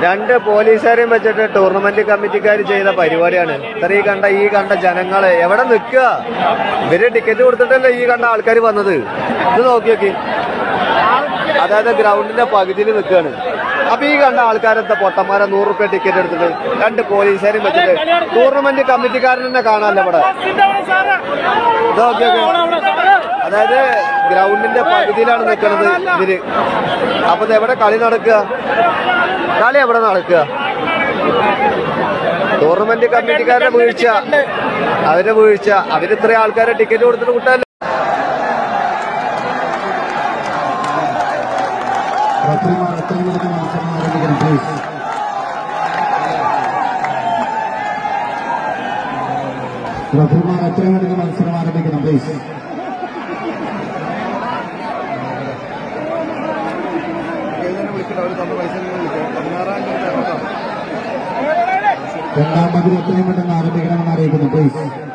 രണ്ട് പോലീസുകാരെയും വെച്ചിട്ട് ടൂർണമെന്റ് കമ്മിറ്റിക്കാർ ചെയ്ത പരിപാടിയാണ് ഇത്ര ഈ കണ്ട ഈ കണ്ട ജനങ്ങളെ എവിടെ നിൽക്കുക ഇവര് ടിക്കറ്റ് കൊടുത്തിട്ടല്ലേ ഈ കണ്ട ആൾക്കാർ വന്നത് ഇത് നോക്കി നോക്കി അതായത് ഗ്രൗണ്ടിന്റെ പകുതിയിൽ നിൽക്കുകയാണ് അപ്പൊ ഈ കണ്ട ആൾക്കാരെന്താ പൊട്ടന്മാരെ നൂറ് റുപ്യ ടിക്കറ്റ് എടുത്തിട്ട് രണ്ട് പോലീസുകാരെയും വെച്ചിട്ട് ടൂർണമെന്റ് കമ്മിറ്റിക്കാരൻ തന്നെ കാണാനല്ലോ ഇവിടെ ഇത് നോക്കി നോക്കി അതായത് ഗ്രൗണ്ടിന്റെ പകുതിയിലാണ് നിൽക്കുന്നത് ഇവര് അപ്പൊ ഇത് എവിടെ കളി നടക്കുക കളി എവിടെ നടക്കുക ടൂർണമെന്റ് കമ്മിറ്റിക്കാരുടെ വീഴ്ച അവരുടെ വീഴ്ച അവര് ഇത്രയും ആൾക്കാരെ ടിക്കറ്റ് കൊടുത്തിട്ട് വിട്ടല്ലേ റഫറിമാർ എത്രയും വേഗം മത്സരം ആരംഭിക്കണം പ്ലീസ് റഫറിമാർ എത്രയും വേഗം മത്സരം ആരംഭിക്കണം പ്ലീസ് രണ്ടാം പതിവ് എത്രയും പെട്ടെന്ന് ആരംഭിക്കണമെന്ന് അറിയിക്കുന്നു പ്ലീസ്